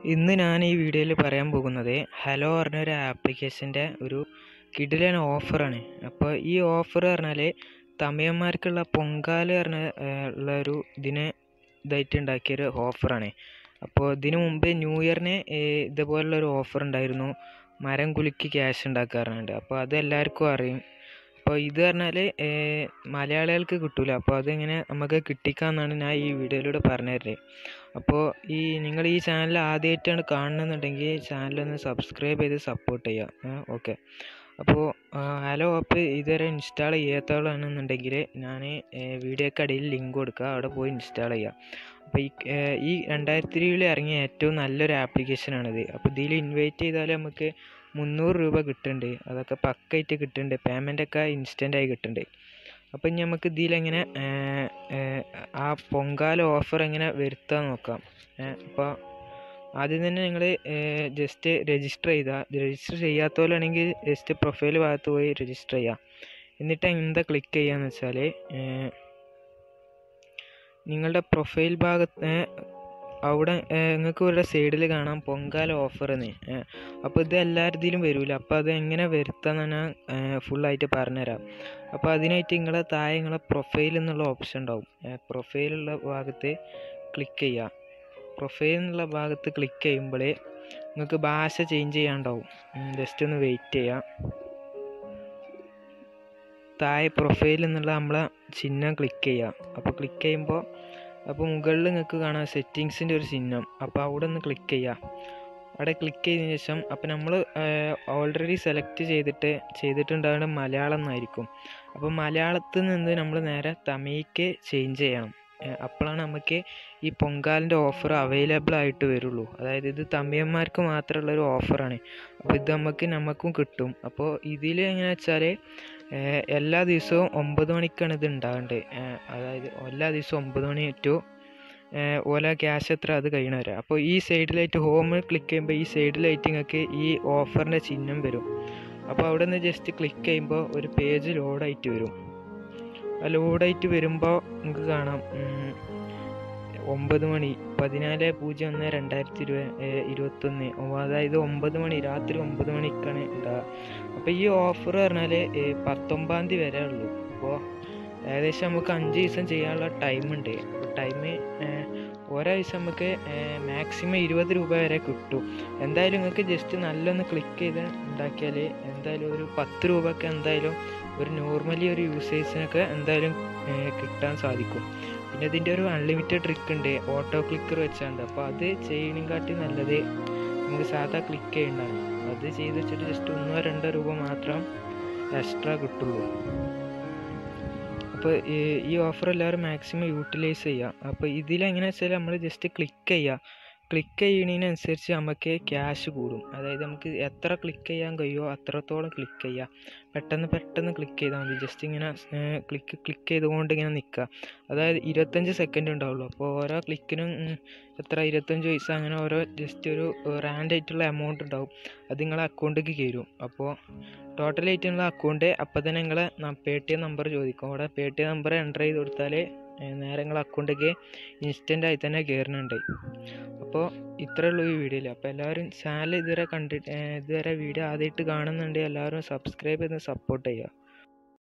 ഇന്ന് ഞാൻ ഈ വീഡിയോയിൽ പറയാൻ പോകുന്നത് ഹലോ പറഞ്ഞൊരു ആപ്ലിക്കേഷൻ്റെ ഒരു കിടിലൻ ഓഫറാണ് അപ്പോൾ ഈ ഓഫർ പറഞ്ഞാൽ തമിഴന്മാർക്കുള്ള പൊങ്കാല പറഞ്ഞ ഏർ, ഉള്ള ഒരു ഇതിന് ഇതായിട്ട് ഉണ്ടാക്കിയൊരു ഓഫറാണ് അപ്പോൾ ഇതിനു മുമ്പ് ന്യൂ ഇയറിന് ഏർ, ഇതുപോലുള്ള ഒരു ഓഫർ ഉണ്ടായിരുന്നു മരം കുലുക്കി ക്യാഷ് ഉണ്ടാക്കാറുണ്ട് അപ്പോൾ അത് എല്ലാവർക്കും അറിയും അപ്പോൾ ഇത് പറഞ്ഞാൽ മലയാളികൾക്ക് കിട്ടൂല അപ്പോൾ അതെങ്ങനെ നമുക്ക് കിട്ടിക്കാന്നാണ് ഞാൻ ഈ വീഡിയോയിലൂടെ പറഞ്ഞു തരുന്നത് അപ്പോൾ ഈ നിങ്ങൾ ഈ ചാനൽ ആദ്യമായിട്ടാണ് കാണുന്നുണ്ടെങ്കിൽ ചാനലൊന്ന് സബ്സ്ക്രൈബ് ചെയ്ത് സപ്പോർട്ട് ചെയ്യുക ഓക്കെ അപ്പോൾ ഹലോ ആപ്പ് ഇതുവരെ ഇൻസ്റ്റാൾ ചെയ്യാത്തവളാണെന്നുണ്ടെങ്കിൽ ഞാൻ വീഡിയോക്ക് അടിയിൽ ലിങ്ക് കൊടുക്കുക അവിടെ പോയി ഇൻസ്റ്റാൾ ചെയ്യുക അപ്പോൾ ഈ ഏർ, ഈ രണ്ടായിരത്തി ഇരുപതിൽ ഇറങ്ങിയ ഏറ്റവും നല്ലൊരു ആപ്ലിക്കേഷനാണിത് അപ്പോൾ ഇതിൽ ഇൻവൈറ്റ് ചെയ്താൽ നമുക്ക് മുന്നൂറ് രൂപ കിട്ടുന്നുണ്ട് അതൊക്കെ പക്കായിട്ട് കിട്ടുന്നുണ്ട് പേയ്മെൻ്റൊക്കെ ഇൻസ്റ്റൻ്റായി കിട്ടുന്നുണ്ട് അപ്പം ഇനി നമുക്ക് ഇതിലെങ്ങനെ ഏർ, ഏർ, ആ പൊങ്കാല ഓഫർ എങ്ങനെ വരുത്താൻ നോക്കാം അപ്പോൾ ആദ്യം തന്നെ നിങ്ങൾ ജസ്റ്റ് രജിസ്റ്റർ ചെയ്താൽ രജിസ്റ്റർ ചെയ്യാത്തവരാണെങ്കിൽ ജസ്റ്റ് പ്രൊഫൈൽ ഭാഗത്ത് പോയി രജിസ്റ്റർ ചെയ്യുക എന്നിട്ട് എന്താ ക്ലിക്ക് ചെയ്യുകയെന്ന് വെച്ചാൽ നിങ്ങളുടെ പ്രൊഫൈൽ ഭാഗത്ത് ഏർ, അവിടെ നിങ്ങൾക്ക് ഇവിടെ സൈഡിൽ കാണാം പൊങ്കാല ഓഫർ എന്ന് അപ്പോൾ ഇത് എല്ലാവരുടെയിലും വരില്ല അപ്പോൾ അത് എങ്ങനെ വരുത്താമെന്ന് ഞാൻ ഫുള്ളായിട്ട് പറഞ്ഞുതരാം അപ്പോൾ അതിനായിട്ട് നിങ്ങളെ താഴെ നിങ്ങളെ പ്രൊഫൈൽ എന്നുള്ള ഓപ്ഷൻ ഉണ്ടാവും പ്രൊഫൈലുള്ള ഭാഗത്ത് ക്ലിക്ക് ചെയ്യുക പ്രൊഫൈൽ എന്നുള്ള ഭാഗത്ത് ക്ലിക്ക് ചെയ്യുമ്പോൾ നിങ്ങൾക്ക് ഭാഷ ചേഞ്ച് ചെയ്യാണ്ടാവും ജസ്റ്റ് ഒന്ന് വെയിറ്റ് ചെയ്യാം താഴെ പ്രൊഫൈൽ എന്നുള്ള നമ്മളെ ചിഹ്നം ക്ലിക്ക് ചെയ്യുക അപ്പോൾ ക്ലിക്ക് ചെയ്യുമ്പോൾ അപ്പോൾ മുകളിൽ നിങ്ങൾക്ക് കാണാം സെറ്റിങ്സിൻ്റെ ഒരു ചിഹ്നം അപ്പോൾ അവിടെ ഒന്ന് ക്ലിക്ക് ചെയ്യുക അവിടെ ക്ലിക്ക് ചെയ്തതിന് ശേഷം അപ്പോൾ നമ്മൾ ഓൾറെഡി സെലക്ട് ചെയ്തിട്ട് ചെയ്തിട്ടുണ്ടാകുന്ന മലയാളം എന്നായിരിക്കും അപ്പോൾ മലയാളത്തിൽ നിന്ന് നമ്മൾ നേരെ തമിഴിക്ക് ചേഞ്ച് ചെയ്യണം ഏഹ് അപ്പോഴാണ് നമുക്ക് ഈ പൊങ്കാലിൻ്റെ ഓഫർ അവൈലബിൾ ആയിട്ട് വരുള്ളൂ അതായത് ഇത് തമിഴന്മാർക്ക് മാത്രമുള്ള ഒരു ഓഫറാണ് അപ്പോൾ ഇത് നമുക്ക് നമുക്കും കിട്ടും അപ്പോൾ ഇതിൽ എങ്ങനെയാ വെച്ചാൽ എല്ലാ ദിവസവും ഒമ്പത് മണിക്കാണ് ഇത് ഉണ്ടാകേണ്ടത് ഏഹ് അതായത് എല്ലാ ദിവസവും ഒമ്പത് മണി ടു ഓല ക്യാഷ് എത്ര അത് കഴിയണ വരെ അപ്പോൾ ഈ സൈഡിലായിട്ട് ഹോം ക്ലിക്ക് ചെയ്യുമ്പോൾ ഈ സൈഡിലായിട്ട് നിങ്ങൾക്ക് ഈ ഓഫറിൻ്റെ ചിഹ്നം വരും അപ്പോൾ അവിടെ നിന്ന് ജസ്റ്റ് ക്ലിക്ക് ചെയ്യുമ്പോൾ ഒരു പേജ് ലോഡായിട്ട് വരും ആ ലോഡായിട്ട് വരുമ്പോൾ നിങ്ങൾക്ക് കാണാം ഉം, ഒമ്പത് മണി പതിനാല് പൂജ്യം ഒന്ന് രണ്ടായിരത്തി ഇരുപ ഇരുപത്തൊന്ന് അതായത് ഒമ്പത് മണി രാത്രി ഒമ്പത് മണിക്കാണ് ഉണ്ടാവുക അപ്പോൾ ഈ ഓഫർ പറഞ്ഞാൽ പത്തൊമ്പതാം തീയതി വരെ ഉള്ളൂ അപ്പോൾ ഏകദേശം നമുക്ക് അഞ്ച് ദിവസം ചെയ്യാനുള്ള ടൈമുണ്ട് ടൈം ഒരാഴ്ച നമുക്ക് മാക്സിമം ഇരുപത് രൂപ വരെ കിട്ടും എന്തായാലും നിങ്ങൾക്ക് ജസ്റ്റ് നല്ലൊന്ന് ക്ലിക്ക് ചെയ്ത് ഉണ്ടാക്കിയാൽ എന്തായാലും ഒരു പത്ത് രൂപയൊക്കെ എന്തായാലും ഒരു നോർമലി ഒരു യൂസേഴ്സിനൊക്കെ എന്തായാലും ഏർ കിട്ടാൻ സാധിക്കും പിന്നെ ഇതിൻ്റെ ഒരു അൺലിമിറ്റഡ് ട്രിക്ക് ഉണ്ട് ഓട്ടോ ക്ലിക്കർ വെച്ചാണ്ട് അപ്പോൾ അത് ചെയ്യണേക്കാട്ടി നല്ലത് നമുക്ക് സാധാ ക്ലിക്ക് ചെയ്യേണ്ടതാണ് അത് ചെയ്ത് വെച്ചിട്ട് ജസ്റ്റ് ഒന്നോ രണ്ടോ രൂപ മാത്രം എക്സ്ട്രാ കിട്ടുള്ളൂ അപ്പോൾ ഈ ഓഫർ എല്ലാവരും മാക്സിമം യൂട്ടിലൈസ് ചെയ്യുക അപ്പോൾ ഇതിലെങ്ങനെ വെച്ചാൽ നമ്മൾ ജസ്റ്റ് ക്ലിക്ക് ചെയ്യുക ക്ലിക്ക് ചെയ്യുന്നതിനനുസരിച്ച് നമുക്ക് ക്യാഷ് കൂടും അതായത് നമുക്ക് എത്ര ക്ലിക്ക് ചെയ്യാൻ കഴിയുമോ അത്രത്തോളം ക്ലിക്ക് ചെയ്യുക പെട്ടെന്ന് പെട്ടെന്ന് ക്ലിക്ക് ചെയ്താൽ മതി ജസ്റ്റ് ഇങ്ങനെ ക്ലിക്ക് ക്ലിക്ക് ചെയ്തുകൊണ്ട് ഇങ്ങനെ നിൽക്കുക അതായത് ഇരുപത്തഞ്ച് സെക്കൻഡ് ഉണ്ടാവുള്ളൂ അപ്പോൾ ഓരോ ക്ലിക്കിനും ഉം, എത്ര ഇരുപത്തഞ്ച് പൈസ അങ്ങനെ ഓരോ ജസ്റ്റ് ഒരു റാൻഡ് ആയിട്ടുള്ള എമൗണ്ട് ഉണ്ടാവും അത് നിങ്ങളെ അക്കൗണ്ടിലേക്ക് കയറും അപ്പോൾ ടോട്ടൽ ആയിട്ടുള്ള അക്കൗണ്ട് അപ്പോൾ തന്നെ നിങ്ങളെ പേ ടി എം നമ്പർ ചോദിക്കും അവിടെ Paytm number enter ചെയ്ത് കൊടുത്താൽ നേരെ നിങ്ങളെ അക്കൗണ്ടിലേക്ക് ഇൻസ്റ്റൻ്റ് ആയി തന്നെ കയറുന്നുണ്ട് അപ്പോൾ ഇത്രയേ ഉള്ളൂ ഈ വീഡിയോയിൽ അപ്പോൾ എല്ലാവരും ചാനൽ ഇതുവരെ കണ്ടിട്ട് ഏർ ഇതുവരെ വീഡിയോ ആദ്യമായിട്ട് കാണുന്നുണ്ടെങ്കിൽ എല്ലാവരും സബ്സ്ക്രൈബ് ചെയ്ത് സപ്പോർട്ട് ചെയ്യുക